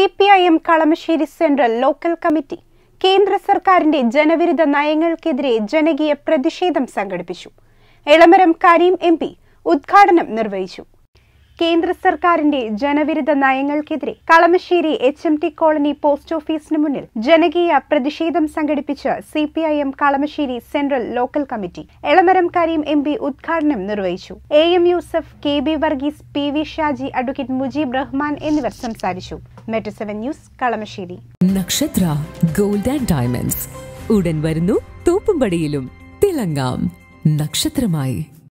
C P I M Kalamassery central local committee കേന്ദ്ര സർക്കാരിന്റെ ജനവിരുദ്ധ നയങ്ങൾക്കെതിരെ ജനകീയ പ്രതിഷേധം സംഘടിപ്പിച്ചു എളമരം കരീം എം പി ഉദ്ഘാടനം നിർവഹിച്ചു കേന്ദ്ര സർക്കാരിന്റെ ജനവിരുദ്ധ നയങ്ങൾക്കെതിരെ Kalamassery H M T colony post ഓഫീസിന് മുന്നിൽ ജനകീയ പ്രതിഷേധം സംഘടിപ്പിച്ച് C P I M Kalamassery central local committee Elamaram Kareem M P ഉദ്ഘാടനം നിർവഹിച്ചു A M Yousuf K B Varghese P V Shaji advocate Mujeeb Rahman എന്നിവർ സംസാരിച്ചു മെട്രോ സെവൻ ന്യൂസ് കളമശ്ശേരി നക്ഷത്ര ഗോൾഡ് ആൻഡ് ഡയമണ്ട്സ് ഉടൻ വരുന്നു തോപ്പുംപടിയിലും തിളങ്ങാം നക്ഷത്രമായി